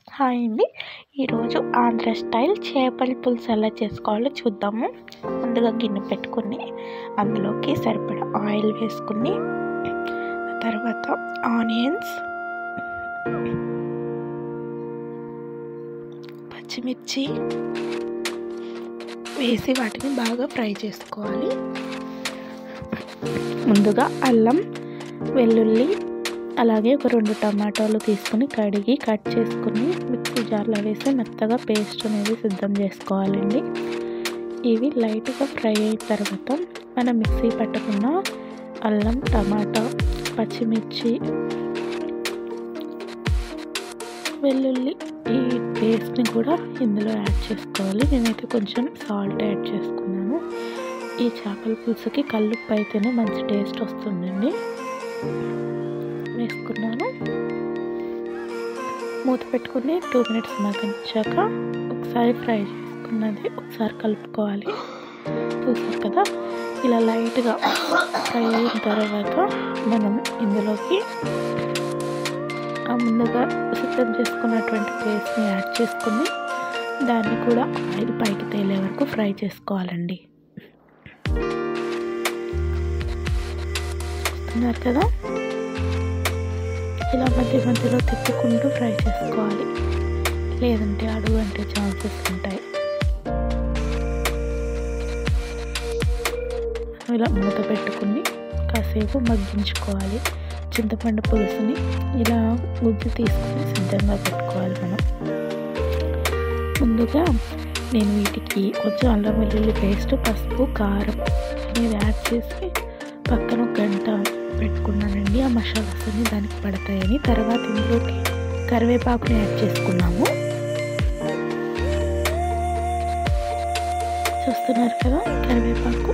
hi అండి ఈరోజు Andhra style చేపల పులుసు ఎలా చేసుకోవాలో చూద్దాము ముందుగా గిన్నె పెట్టుకుని అందులోకి సరిపడా ఆయిల్ వేసుకుని ఆ తర్వాత ఆనియన్స్ పచ్చిమిర్చి వేసి వాటిని బాగా ఫ్రై చేసుకోవాలి ముందుగా అల్లం వెల్లుల్లి అలాగే ఒక రెండు టమాటాలు తీసుకుని కడిగి కట్ చేసుకుని మిక్సీ జార్లో వేసి మెత్తగా పేస్ట్ అనేది సిద్ధం చేసుకోవాలండి ఇవి లైట్గా ఫ్రై అయిన తర్వాత మనం మిక్సీ పట్టుకున్న అల్లం టమాటా పచ్చిమిర్చి వెల్లుల్లి ఈ పేస్ట్ని కూడా ఇందులో యాడ్ చేసుకోవాలి నేనైతే కొంచెం సాల్ట్ యాడ్ చేసుకున్నాను ఈ చేపల పులుసుకి కల్లుప్పు అయితేనే మంచి టేస్ట్ వస్తుందండి వేసుకున్నాను మూత పెట్టుకుని టూ మినిట్స్ మగ్గించాక ఒకసారి ఫ్రై చేసుకున్నది ఒకసారి కలుపుకోవాలి చూసారు కదా ఇలా లైట్గా ఫ్రై అయిన తర్వాత మనం ఇందులోకి ముందుగా సిద్ధం చేసుకున్నటువంటి పేస్ట్ని యాడ్ చేసుకుని దాన్ని కూడా ఆయిల్ పైకి తేలే వరకు ఫ్రై చేసుకోవాలండి చూస్తున్నారు కదా ఇలా మధ్య మధ్యలో తిప్పుకుంటూ ఫ్రై చేసుకోవాలి లేదంటే అడుగు అంటే ఛాన్సెస్ ఉంటాయి ఇలా మూత పెట్టుకుని కాసేపు మగ్గించుకోవాలి చింతపండు పులుసుని ఇలా గుజ్జు తీసుకుని సిద్ధంగా పెట్టుకోవాలి మనం ముందుగా నేను వీటికి కొంచెం అల్లం వెల్లుల్లి పేస్ట్ పసుపు కారం అనేది యాడ్ చేసి పక్కన ఒక గంట పెట్టుకున్నానండి ఆ మసాలాస్ అన్ని దానికి పడతాయని తర్వాత ఇందులోకి కరివేపాకుని యాడ్ చేసుకున్నాము చూస్తున్నారు కదా కరివేపాకు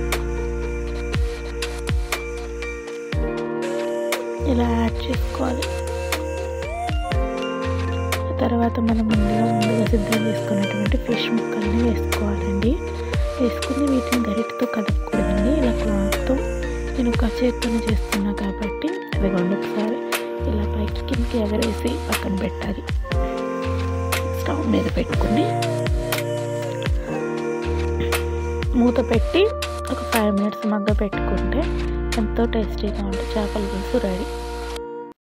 ఇలా యాడ్ చేసుకోవాలి తర్వాత మనం ముందుగా ముందుగా సిద్ధం చేసుకున్నటువంటి ఫిష్ ముక్కల్ని వేసుకోవాలండి వేసుకుని వీటిని గరిటతో కదపకూడదండి ఇలా క్లాత్తో నేను ఒక చేతితో చేస్తున్నా కాబట్టి అది ఒకసారి ఇలా పైకి కిందకి ఎగరేసి పక్కన పెట్టాలి స్టవ్ మీద పెట్టుకుని మూత పెట్టి ఒక ఫైవ్ మినిట్స్ మగ్గ పెట్టుకుంటే ఎంతో టేస్టీగా ఉంటే చేపల పులుసు రెడీ